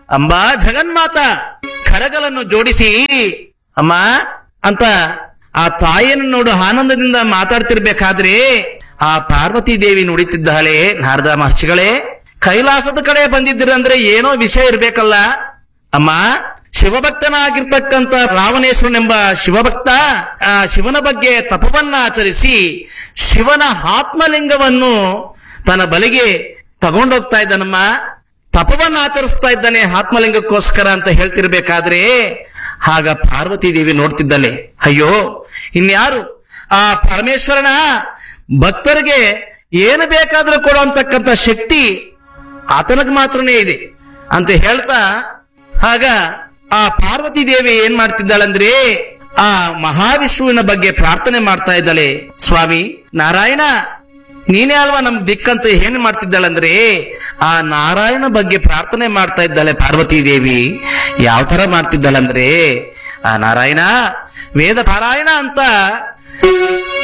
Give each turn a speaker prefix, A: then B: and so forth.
A: ಅಂಬಾ ಜಗನ್ಮಾತ ಖರಗಳನ್ನು ಜೋಡಿಸಿ ಅಮ್ಮ ಅಂತ ಆ ತಾಯಿಯನ್ನು ನೋಡು ಆನಂದದಿಂದ ಮಾತಾಡ್ತಿರ್ಬೇಕಾದ್ರೆ ಆ ಪಾರ್ವತಿ ದೇವಿ ನುಡಿತಿದ್ದಾಳೆ ನಾರದ ಮಹರ್ಷಿಗಳೇ ಕೈಲಾಸದ ಕಡೆ ಬಂದಿದ್ದೀರಂದ್ರೆ ಏನೋ ವಿಷಯ ಇರ್ಬೇಕಲ್ಲ ಅಮ್ಮ ಶಿವಭಕ್ತನಾಗಿರ್ತಕ್ಕಂಥ ರಾವಣೇಶ್ವರನೆಂಬ ಶಿವಭಕ್ತ ಆ ಶಿವನ ಬಗ್ಗೆ ತಪವನ್ನ ಆಚರಿಸಿ ಶಿವನ ಆತ್ಮಲಿಂಗವನ್ನು ತನ್ನ ಬಲಿಗೆ ತಗೊಂಡೋಗ್ತಾ ಇದ್ದಾನಮ್ಮ ತಪವನ್ನ ಆಚರಿಸ್ತಾ ಇದ್ದಾನೆ ಆತ್ಮಲಿಂಗಕ್ಕೋಸ್ಕರ ಅಂತ ಹೇಳ್ತಿರ್ಬೇಕಾದ್ರೆ ಆಗ ಪಾರ್ವತಿ ದೇವಿ ನೋಡ್ತಿದ್ದಾಳೆ ಅಯ್ಯೋ ಇನ್ಯಾರು ಆ ಪರಮೇಶ್ವರನ ಭಕ್ತರಿಗೆ ಏನು ಬೇಕಾದ್ರೂ ಕೊಡುವಂತಕ್ಕಂಥ ಶಕ್ತಿ ಆತನಿಗೆ ಮಾತ್ರನೇ ಇದೆ ಅಂತ ಹೇಳ್ತಾ ಆಗ ಆ ಪಾರ್ವತಿ ದೇವಿ ಏನ್ ಮಾಡ್ತಿದ್ದಾಳಂದ್ರೆ ಆ ಮಹಾವಿಷ್ಣುವಿನ ಬಗ್ಗೆ ಪ್ರಾರ್ಥನೆ ಮಾಡ್ತಾ ಇದ್ದಾಳೆ ಸ್ವಾಮಿ ನಾರಾಯಣ ನೀನೇ ಅಲ್ವಾ ನಮ್ಗೆ ದಿಕ್ಕಂತ ಏನ್ ಮಾಡ್ತಿದ್ದಾಳಂದ್ರೆ ಆ ನಾರಾಯಣ ಬಗ್ಗೆ ಪ್ರಾರ್ಥನೆ ಮಾಡ್ತಾ ಇದ್ದಾಳೆ ಪಾರ್ವತಿ ದೇವಿ ಯಾವ ತರ ಮಾಡ್ತಿದ್ದಾಳಂದ್ರೆ ಆ ನಾರಾಯಣ ವೇದ ಪಾರಾಯಣ ಅಂತ